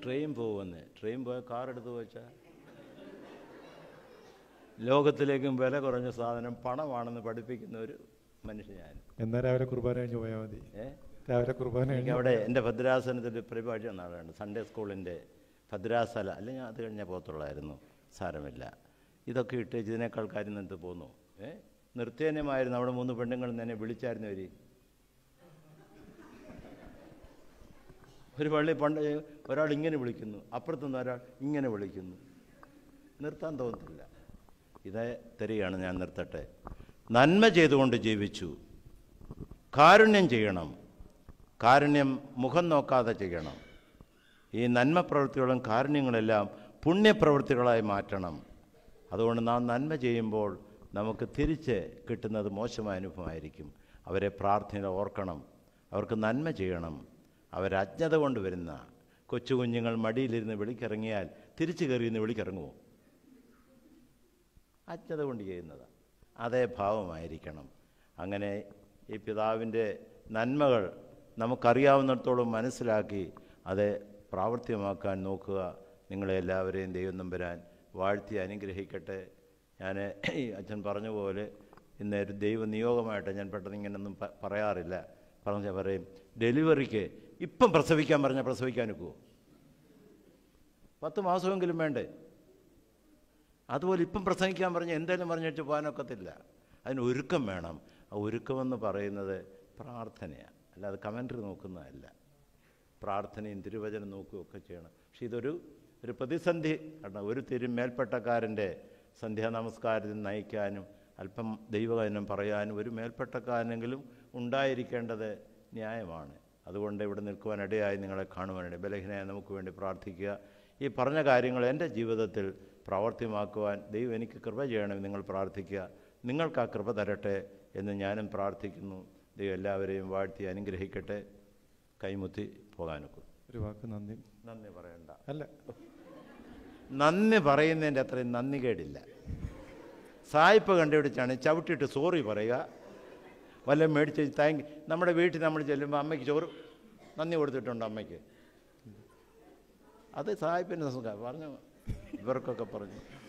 train പോകുമെന്ന് train പോയ car എടുത്ത് വെച്ചാൽ ലോകത്തിലേക്കും വില കുറഞ്ഞ സാധനം പണമാണെന്ന് പഠിപ്പിക്കുന്ന ഒരു മനുഷ്യൻ ഞാൻ എന്നാ രാവിലെ കുർബാന കഴിഞ്ഞ് പോയാൽ മതി ഏ രാവിലെ കുർബാന എനിക്ക് കഴിഞ്ഞ് അവിടെ എൻ്റെ ഭദ്രാസനത്തിൽ പരിപാടി നാളാണ് സൺഡേ സ്കൂളിൻ്റെ ഭദ്രാസല അല്ലെങ്കിൽ അത് കഴിഞ്ഞാൽ പോകത്തുള്ളായിരുന്നു സാരമില്ല ഇതൊക്കെ ഇട്ട് ഇതിനേക്കാൾ കാര്യം നിന്നിട്ട് പോന്നു ഏ നിർത്തേനമായിരുന്നു അവിടെ മൂന്ന് പെണ്ണുങ്ങൾ എന്നെ വിളിച്ചായിരുന്നു അവർ ഒരു പള്ളി പണ്ട് ഒരാൾ ഇങ്ങനെ വിളിക്കുന്നു അപ്പുറത്തുനിന്ന് ഒരാൾ ഇങ്ങനെ വിളിക്കുന്നു നിർത്താൻ തോന്നത്തില്ല ഇതേ തരികയാണ് ഞാൻ നിർത്തട്ടെ നന്മ ചെയ്തുകൊണ്ട് ജീവിച്ചു കാരുണ്യം ചെയ്യണം കാരുണ്യം മുഖം നോക്കാതെ ചെയ്യണം ഈ നന്മ പ്രവൃത്തികളും കാരുണ്യങ്ങളെല്ലാം പുണ്യപ്രവൃത്തികളായി മാറ്റണം അതുകൊണ്ട് നാം നന്മ ചെയ്യുമ്പോൾ നമുക്ക് തിരിച്ച് കിട്ടുന്നത് മോശമായ അനുഭവമായിരിക്കും അവരെ പ്രാർത്ഥന ഓർക്കണം അവർക്ക് നന്മ ചെയ്യണം അവരജ്ഞത കൊണ്ട് വരുന്ന കൊച്ചു കുഞ്ഞുങ്ങൾ മടിയിലിരുന്ന് വിളിക്കിറങ്ങിയാൽ തിരിച്ചു കയറി ഇന്ന് വിളിക്കിറങ്ങുമോ അജ്ഞത കൊണ്ട് ചെയ്യുന്നത് അതേ ഭാവമായിരിക്കണം അങ്ങനെ ഈ പിതാവിൻ്റെ നന്മകൾ നമുക്കറിയാവുന്നിടത്തോളം മനസ്സിലാക്കി അത് പ്രാവർത്തികമാക്കാൻ നോക്കുക നിങ്ങളെ എല്ലാവരെയും ദൈവം നമ്പരാൻ വാഴ്ത്തി അനുഗ്രഹിക്കട്ടെ ഞാൻ ഈ അച്ഛൻ പറഞ്ഞ പോലെ ഇന്ന് ഒരു ദൈവ നിയോഗമായിട്ട് ഞാൻ പെട്ടെന്ന് ഇങ്ങനെയൊന്നും പ- പറയാറില്ല പറഞ്ഞ പറയും ഡെലിവറിക്ക് ഇപ്പം പ്രസവിക്കാൻ പറഞ്ഞാൽ പ്രസവിക്കാൻ ഒക്കുമോ പത്ത് മാസമെങ്കിലും വേണ്ടേ അതുപോലെ ഇപ്പം പ്രസംഗിക്കാൻ പറഞ്ഞ് എന്തെങ്കിലും പറഞ്ഞിട്ട് പോകാനൊക്കത്തില്ല അതിന് ഒരുക്കം വേണം ആ ഒരുക്കമെന്ന് പറയുന്നത് പ്രാർത്ഥനയാണ് അല്ലാതെ കമൻറ്ററി നോക്കുന്നതല്ല പ്രാർത്ഥനയും തിരുവചനം നോക്കുകയൊക്കെ ചെയ്യണം പക്ഷെ ഇതൊരു ഒരു പ്രതിസന്ധി കാരണം ഒരു തിരു മേൽപ്പെട്ടക്കാരൻ്റെ സന്ധ്യാ നമസ്കാരത്തിൽ നയിക്കാനും അല്പം ദൈവവചനം പറയാനും ഒരു മേൽപ്പെട്ടക്കാരനെങ്കിലും ഉണ്ടായിരിക്കേണ്ടത് ന്യായമാണ് അതുകൊണ്ട് ഇവിടെ നിൽക്കുവാനിടയായി നിങ്ങളെ കാണുവാനിട ബലഹീനയായി നമുക്ക് വേണ്ടി പ്രാർത്ഥിക്കുക ഈ പറഞ്ഞ കാര്യങ്ങൾ എൻ്റെ ജീവിതത്തിൽ പ്രാവർത്തികമാക്കുവാൻ ദൈവം എനിക്ക് കൃപ ചെയ്യണമെന്ന് നിങ്ങൾ പ്രാർത്ഥിക്കുക നിങ്ങൾക്ക് ആ കൃപ തരട്ടെ എന്ന് ഞാനും പ്രാർത്ഥിക്കുന്നു ദൈവം എല്ലാവരെയും വാഴ്ത്തി അനുഗ്രഹിക്കട്ടെ കൈമുത്തി പോകാനൊക്കും ഒരു വാക്ക് നന്ദി നന്ദി പറയണ്ട അല്ല നന്ദി പറയുന്നതിൻ്റെ അത്രയും നന്ദി കേടില്ല സായിപ്പ് കണ്ടുപിടിച്ചാണ് ചവിട്ടിയിട്ട് സോറി പറയുക വല്ല മേടിച്ച് താങ്ക് നമ്മുടെ വീട്ടിൽ നമ്മൾ ചെല്ലുമ്പോൾ അമ്മയ്ക്ക് ചോറ് നന്ദി കൊടുത്തിട്ടുണ്ട് അമ്മയ്ക്ക് അത് സായിപ്പിൻ്റെ സംസ്കാരം പറഞ്ഞു ഇവർക്കൊക്കെ പറഞ്ഞു